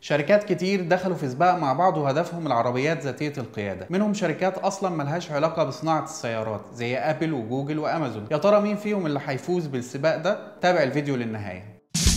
شركات كتير دخلوا في سباق مع بعض وهدفهم العربيات ذاتية القيادة منهم شركات أصلا ملهاش علاقة بصناعة السيارات زي أبل وجوجل وأمازون يا ترى مين فيهم اللي هيفوز بالسباق ده تابع الفيديو للنهاية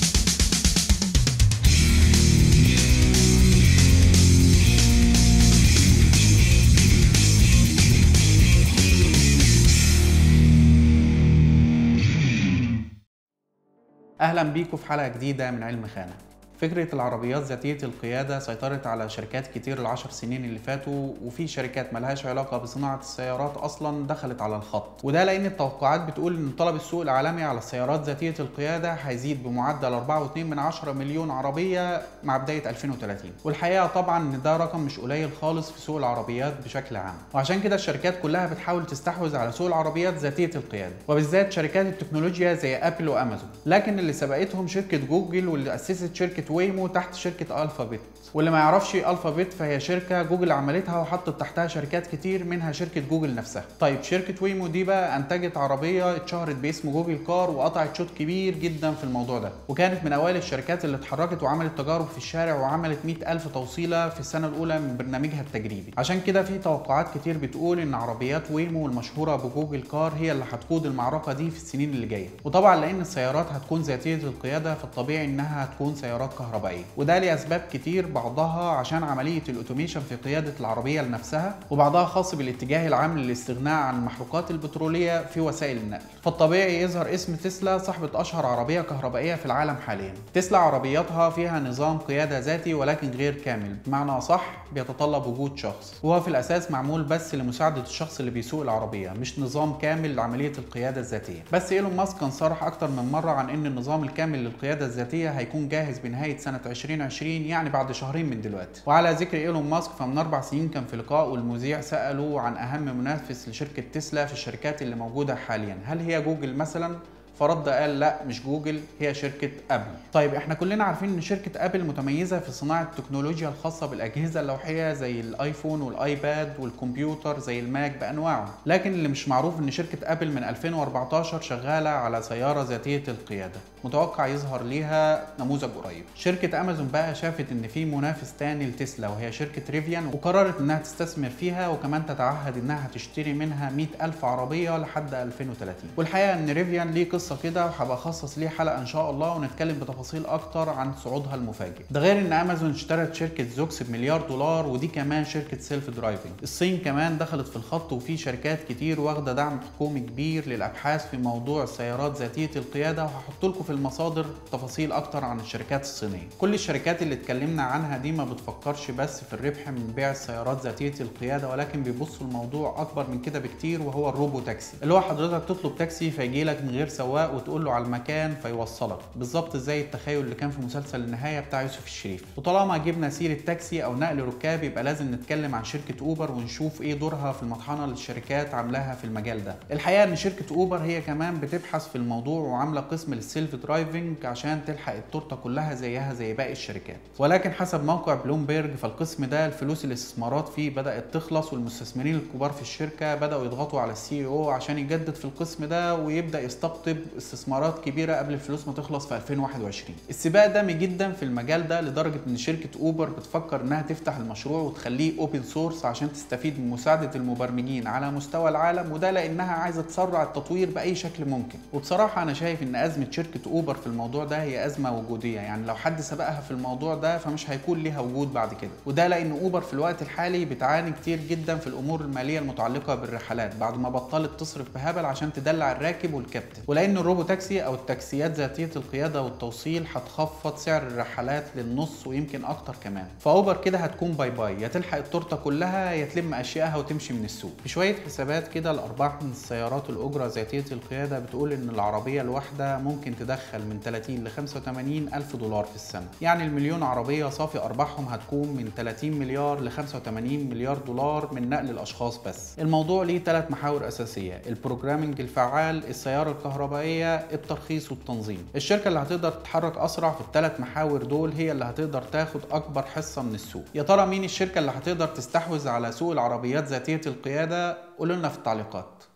اهلا بيكم في حلقه جديده من علم خانه فكرة العربيات ذاتية القيادة سيطرت على شركات كتير العشر سنين اللي فاتوا وفي شركات ملهاش علاقة بصناعة السيارات أصلا دخلت على الخط وده لأن التوقعات بتقول إن طلب السوق العالمي على السيارات ذاتية القيادة هيزيد بمعدل 4.2 من 10 مليون عربية مع بداية 2030 والحقيقة طبعا إن ده رقم مش قليل خالص في سوق العربيات بشكل عام وعشان كده الشركات كلها بتحاول تستحوذ على سوق العربيات ذاتية القيادة وبالذات شركات التكنولوجيا زي أبل وأمازون لكن اللي سبقتهم شركة جوجل واللي أسست شركة ويمو تحت شركة الفابت واللي ما يعرفش الفابت فهي شركة جوجل عملتها وحطت تحتها شركات كتير منها شركة جوجل نفسها طيب شركة ويمو دي بقى انتجت عربية اتشهرت باسم جوجل كار وقطعت شوط كبير جدا في الموضوع ده وكانت من اوائل الشركات اللي اتحركت وعملت تجارب في الشارع وعملت 100 ألف توصيلة في السنة الأولى من برنامجها التجريبي عشان كده في توقعات كتير بتقول إن عربيات ويمو المشهورة بجوجل كار هي اللي هتقود المعركة دي في السنين اللي جاية وطبعا لأن السيارات هتكون ذاتية القيادة فالطبيعي إنها هتكون سيارات كهربائية وده لأسباب كتير بعضها عشان عملية الأوتوميشن في قيادة العربية لنفسها وبعضها خاص بالاتجاه العام للاستغناء عن المحروقات البترولية في وسائل النقل فالطبيعي يظهر اسم تسلا صاحبة أشهر عربية كهربائية في العالم حاليا تسلا عربياتها فيها نظام قيادة ذاتي ولكن غير كامل بمعنى صح بيتطلب وجود شخص وهو في الأساس معمول بس لمساعدة الشخص اللي بيسوق العربية مش نظام كامل لعملية القيادة الذاتية بس إيلون ماسك كان صرح أكتر من مرة عن إن النظام الكامل للقيادة الذاتية هيكون جاهز بنهاية سنة 2020 يعني بعد شهرين من دلوقتي وعلى ذكر ايلون ماسك فمن اربع سنين كان في لقاء والمذيع ساله عن اهم منافس لشركه تسلا في الشركات اللي موجوده حاليا هل هي جوجل مثلا فرد قال لا مش جوجل هي شركة أبل طيب احنا كلنا عارفين ان شركة أبل متميزة في صناعة التكنولوجيا الخاصة بالأجهزة اللوحية زي الآيفون والآيباد والكمبيوتر زي الماك بأنواعه لكن اللي مش معروف ان شركة أبل من 2014 شغالة على سيارة ذاتية القيادة متوقع يظهر ليها نموذج قريب شركة أمازون بقى شافت ان في منافس تاني لتسلا وهي شركة ريفيان وقررت انها تستثمر فيها وكمان تتعهد انها تشتري منها 100 ألف عربية لحد 2030 والحقيقة ان ريفيان ليه قصة كده وهبقى اخصص ليه حلقة ان شاء الله ونتكلم بتفاصيل اكتر عن صعودها المفاجئ ده غير ان امازون اشترت شركة زوكس بمليار دولار ودي كمان شركة سيلف درايفنج الصين كمان دخلت في الخط وفي شركات كتير واخدة دعم حكومي كبير للابحاث في موضوع السيارات ذاتية القيادة وهحط لكم في المصادر تفاصيل اكتر عن الشركات الصينية كل الشركات اللي اتكلمنا عنها دي ما بتفكرش بس في الربح من بيع السيارات ذاتية القيادة ولكن بيبصوا الموضوع اكبر من كده بكتير وهو الروبو تاكسي اللي هو حضرتك تطلب تاكسي فيجي لك من غير سواق وتقول له على المكان فيوصلك بالظبط زي التخيل اللي كان في مسلسل النهايه بتاع يوسف الشريف وطالما جبنا سيره تاكسي او نقل ركاب يبقى لازم نتكلم عن شركه اوبر ونشوف ايه دورها في المطحنه اللي الشركات عاملاها في المجال ده الحقيقه ان شركه اوبر هي كمان بتبحث في الموضوع وعامله قسم للسيلف درايفنج عشان تلحق التورته كلها زيها زي باقي الشركات ولكن حسب موقع بلومبيرج فالقسم ده الفلوس الاستثمارات فيه بدات تخلص والمستثمرين الكبار في الشركه بداوا يضغطوا على السي او عشان يجدد في القسم ده ويبدا يستقطب استثمارات كبيره قبل الفلوس ما تخلص في 2021 السباق دامي جدا في المجال ده لدرجه ان شركه اوبر بتفكر انها تفتح المشروع وتخليه اوبن سورس عشان تستفيد من مساعده المبرمجين على مستوى العالم وده لانها عايزه تسرع التطوير باي شكل ممكن وبصراحه انا شايف ان ازمه شركه اوبر في الموضوع ده هي ازمه وجوديه يعني لو حد سبقها في الموضوع ده فمش هيكون ليها وجود بعد كده وده لان اوبر في الوقت الحالي بتعاني كتير جدا في الامور الماليه المتعلقه بالرحلات بعد ما بطلت تصرف بهبل عشان تدلع الراكب والكابتن ولان الروبو تاكسي او التاكسيات ذاتيه القياده والتوصيل هتخفض سعر الرحلات للنص ويمكن اكتر كمان فاوبر كده هتكون باي باي يا تلحق التورته كلها يا تلم اشيائها وتمشي من السوق بشويه حسابات كده الارباح من السيارات الاجره ذاتيه القياده بتقول ان العربيه الواحده ممكن تدخل من 30 ل 85 الف دولار في السنه يعني المليون عربيه صافي ارباحهم هتكون من 30 مليار ل 85 مليار دولار من نقل الاشخاص بس الموضوع ليه ثلاث محاور اساسيه البروجرامنج الفعال السياره الكهربائيه الترخيص والتنظيم الشركه اللي هتقدر تتحرك اسرع في الثلاث محاور دول هي اللي هتقدر تاخد اكبر حصه من السوق يا ترى مين الشركه اللي هتقدر تستحوذ على سوق العربيات ذاتيه القياده قولوا لنا في التعليقات